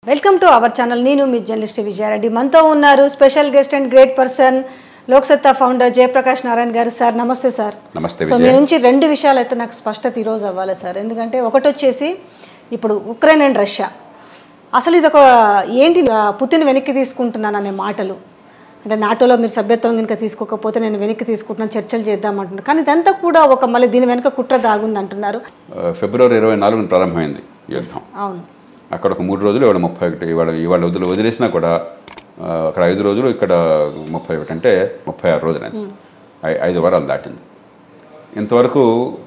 welcome to our channel నేను మీ journalist Vijaya Reddy మనతో ఉన్నారు special guest and great person Lok Satta founder Jayaprakash Narayana గారు సార్ నమస్తే సార్ నమస్తే సో మీ విజయ్ నుంచి రెండు విషయాలు అయితే నాకు స్పష్టత ఈరోజు అవ్వాలి సార్ ఎందుకంటే ఒకటి వచ్చేసి ఇప్పుడు ఉక్రెయిన్ అండ్ రష్యా అసలు ఇది ఒక ఏంటి ఆ, పుతిన్ వెనక్కి తీసుకుంటున్నాను అనే మాటలు అంటే నాటోలో మీరు సభ్యత్వం కనుక తీసుకోకపోతే నేను వెనక్కి తీసుకుంటున్నాను చర్చలు చేద్దామంటున్నారు కానీ ఇదంతా కూడా ఒక మళ్ళీ దీని వెనక కుట్ర దాగుంది అంటున్నారు ఆ, ఫిబ్రవరి ఇరవై నాలుగున ప్రారంభమైంది ఈ యుద్ధం అవును అక్కడ ఒక మూడు రోజులు ఇవాళ ముప్పై ఒకటి ఇవాళ ఇవాళ వదిలి వదిలేసినా కూడా ఆ, అక్కడ ఐదు రోజులు ఇక్కడ ముప్పై ఒకటి అంటే ముప్పై ఆరు రోజులు అయింది ఐ- ఐదు వారాలు దాటింది ఇంతవరకు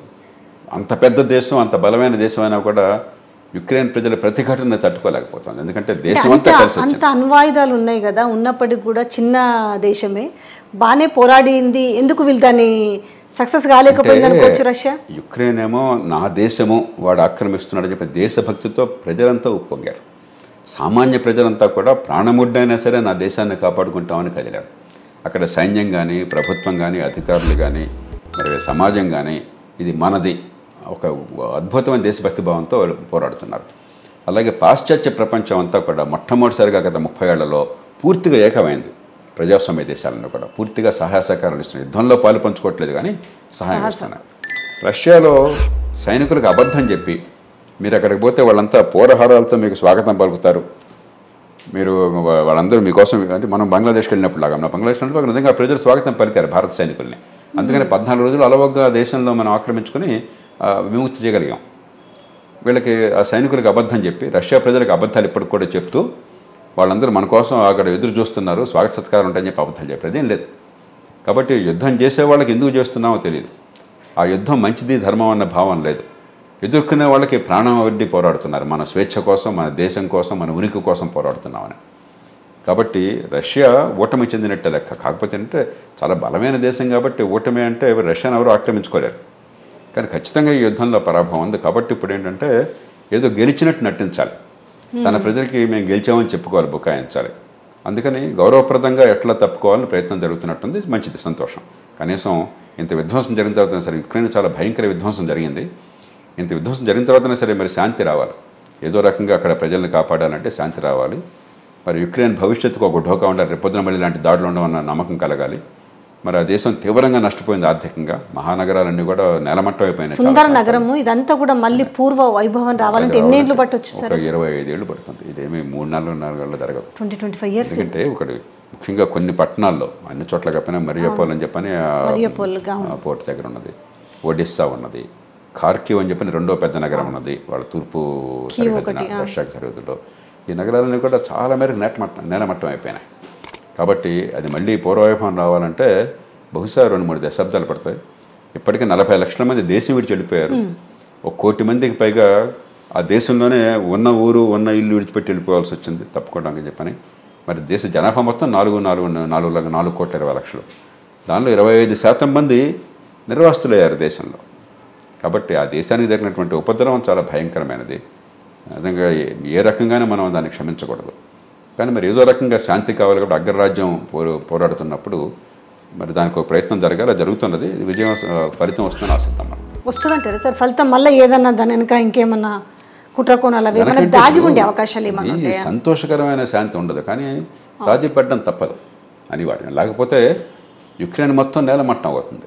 అంత పెద్ద దేశం అంత బలమైన దేశం అయినా కూడా యుక్రెయిన్ ప్రజల ప్రతిఘటన తట్టుకోలేకపోతుంది ఎందుకంటే దేశం అంతా అంత కలిసి వచ్చింది అంత అణ్వాయుధాలు ఉన్నాయి కదా ఉన్నప్పటికీ కూడా చిన్న దేశమే బాగానే పోరాడింది ఎందుకు వీళ్ళు దాన్ని సక్సెస్ కాలేకపోయింది అనుకోవచ్చు రష్యా యుక్రెయిన్ ఏమో నా దేశము వాడు ఆక్రమిస్తున్నాడు చెప్పి దేశభక్తితో ప్రజలంతా ఉప్పొంగారు సామాన్య ప్రజలంతా కూడా ప్రాణముడ్డైనా సరే నా దేశాన్ని కాపాడుకుంటామని కదిలారు అక్కడ సైన్యం కానీ ప్రభుత్వం కానీ అధికారులు కానీ మరి సమాజం కానీ ఇది మనది ఒక అద్భుతమైన దేశభక్తి భావంతో వాళ్ళు పోరాడుతున్నారు అలాగే పాశ్చాత్య ప్రపంచం అంతా కూడా మొట్టమొదటిసారిగా గత ముప్పై ఏళ్లలో పూర్తిగా ఏకమైంది ప్రజాస్వామ్య దేశాలను కూడా పూర్తిగా సహాయ సహకారాలు ఇస్తున్నారు యుద్ధంలో పాలు పంచుకోవట్లేదు కానీ సహాయం ఇస్తున్నారు రష్యాలో సైనికులకు అబద్ధం చెప్పి మీరు అక్కడికి పోతే వాళ్ళంతా పూరహారాలతో మీకు స్వాగతం పలుకుతారు మీరు వా- వాళ్ళందరూ మీకోసం అంటే మనం బంగ్లాదేశ్కి వెళ్ళినప్పుడు లాగా మన బంగ్లాదేశ్ వెళ్ళినప్పుడు నిజంగా ప్రజలు స్వాగతం పలికారు భారత సైనికుల్ని అందుకని పద్నాలుగు రోజులు అలవగ్గా దేశంలో మనం ఆక్రమించుకొని ఆ, విముక్తి చేయగలిగాం వీళ్ళకి ఆ సైనికులకు అబద్ధం చెప్పి రష్యా ప్రజలకు అబద్ధాలు ఇప్పటికి కూడా చెప్తూ వాళ్ళందరూ మన కోసం అక్కడ ఎదురు చూస్తున్నారు స్వాగత సత్కారం ఉంటాయని చెప్పి అబద్ధాలు చెప్పేది ఏం లేదు కాబట్టి యుద్ధం చేసే వాళ్ళకి ఎందుకు చేస్తున్నామో తెలియదు ఆ యుద్ధం మంచిది ధర్మం అన్న భావం లేదు ఎదుర్కొనే వాళ్ళకి ప్రాణం వడ్డీ పోరాడుతున్నారు మన స్వేచ్ఛ కోసం మన దేశం కోసం మన ఉనికి కోసం పోరాడుతున్నామని కాబట్టి రష్యా ఓటమి చెందినట్టే లెక్క కాకపోతే అంటే చాలా బలమైన దేశం కాబట్టి ఓటమి అంటే రష్యాను ఎవరు ఆక్రమించుకోలేరు కానీ ఖచ్చితంగా ఈ యుద్ధంలో పరాభవం ఉంది కాబట్టి ఇప్పుడు ఏంటంటే ఏదో గెలిచినట్టు నటించాలి తన ప్రజలకి మేము గెలిచామని చెప్పుకోవాలి బుకాయించాలి అందుకని గౌరవప్రదంగా ఎట్లా తప్పుకోవాలని ప్రయత్నం జరుగుతున్నట్టుంది మంచిది సంతోషం కనీసం ఇంత విధ్వంసం జరిగిన తర్వాత సరే యుక్రెయిన్ చాలా భయంకర విధ్వంసం జరిగింది ఇంత విధ్వంసం జరిగిన తర్వాతనే సరే మరి శాంతి రావాలి ఏదో రకంగా అక్కడ ప్రజల్ని కాపాడాలంటే శాంతి రావాలి మరి యుక్రెయిన్ భవిష్యత్తుకు ఒక ఢోకా ఉండాలి రేపొద్దున మళ్ళీ ఇలాంటి దాడులు ఉండవన్న నమ్మకం కలగాలి మరి ఆ దేశం తీవ్రంగా నష్టపోయింది ఆర్థికంగా మహానగరాలన్నీ కూడా నేలమట్టం అయిపోయినాయి చాలా సుందర నగరము ఇదంతా కూడా మళ్ళీ పూర్వ వైభవం రావాలంటే ఎన్నేళ్ళు పట్టొచ్చు సార్ ఒక ఇరవై ఐదేళ్ళు పడుతుంది ఇదేమీ మూడు నెలలు నాలుగు నెలలు జరగదు ట్వంటీ ట్వంటీ ఫైవ్ ఇయర్స్ ఎందుకంటే ఒకటి ముఖ్యంగా కొన్ని పట్టణాల్లో అన్ని చోట్ల కాకపోయినా మరియోపోల్ అని చెప్పని ఆ, మరియోపోల్గా ఆ పోర్ట్ దగ్గర ఉన్నది ఒడిస్సా ఉన్నది ఖార్కివ్ అని చెప్పని రెండో పెద్ద నగరం ఉన్నది వాళ్ళ తూర్పు సరిహద్దున రష్యాకి సరిహద్దులో ఈ నగరాలన్నీ కూడా చాలా మేరకు నేటమట్టం నేలమట్టం అయిపోయినాయి కాబట్టి అది మళ్ళీ పూర్వవైభవం రావాలంటే బహుశా రెండు మూడు దశాబ్దాలు పడతాయి ఇప్పటికే నలభై లక్షల మంది దేశం విడిచి వెళ్ళిపోయారు ఒక కోటి మందికి పైగా ఆ దేశంలోనే ఉన్న ఊరు ఉన్న ఇల్లు విడిచిపెట్టి వెళ్ళిపోవాల్సి వచ్చింది తప్పుకోవడానికి చెప్పని మరి దేశ జనాభా మొత్తం నాలుగు నాలుగు నాలుగు లక్ష- నాలుగు కోట్ల ఇరవై లక్షలు దానిలో ఇరవై ఐదు శాతం మంది నిర్వాసితులయ్యారు దేశంలో కాబట్టి ఆ దేశానికి జరిగినటువంటి ఉపద్రవం చాలా భయంకరమైనది నిజంగా ఏ- ఏ రకంగానే మనం దాన్ని క్షమించకూడదు కానీ మరి ఏదో రకంగా శాంతి కావాలి కాబట్టి అగ్రరాజ్యం పోరు పోరాడుతున్నప్పుడు మరి దానికి ఒక ప్రయత్నం జరగాలి జరుగుతున్నది విజయం ఫలితం వస్తుందని ఆశిద్దాం మనం వస్తుందంటారు సార్ ఫలితం మళ్ళీ ఏదన్నా దాని వెనక ఇంకేమన్నా కుట్రకోణాలు అవి ఏమైనా వెనకంటే దాగి ఇప్పుడు ఉండే అవకాశాలు ఏమన్నా ఈ ఉంటాయా సంతోషకరమైన శాంతి ఉండదు కానీ రాజీ పడడం తప్పదు అనివార్యం లేకపోతే యుక్రెయిన్ మొత్తం నేలమట్టం అవుతుంది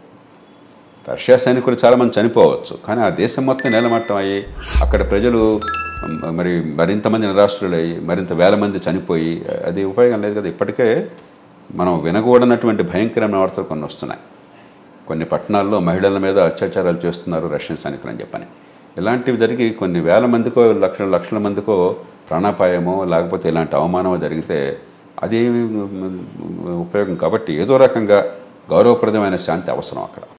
రష్యా సైనికులు చాలామంది చనిపోవచ్చు కానీ ఆ దేశం మొత్తం నేలమట్టం అయ్యి అక్కడ ప్రజలు మ్, మరి మరింతమంది నిరాశ్రులయ్యి మరింత వేల మంది చనిపోయి అది ఉపయోగం లేదు కదా ఇప్పటికే మనం వినకూడనటువంటి భయంకరమైన వార్తలు కొన్ని వస్తున్నాయి కొన్ని పట్టణాల్లో మహిళల మీద అత్యాచారాలు చేస్తున్నారు రష్యన్ సైనికులు అని చెప్పని ఇలాంటివి జరిగి కొన్ని వేల మందికో లక్షల లక్షల మందికో ప్రాణాపాయమో లేకపోతే ఇలాంటి అవమానమో జరిగితే అది ఉపయోగం కాబట్టి ఏదో రకంగా గౌరవప్రదమైన శాంతి అవసరం అక్కడ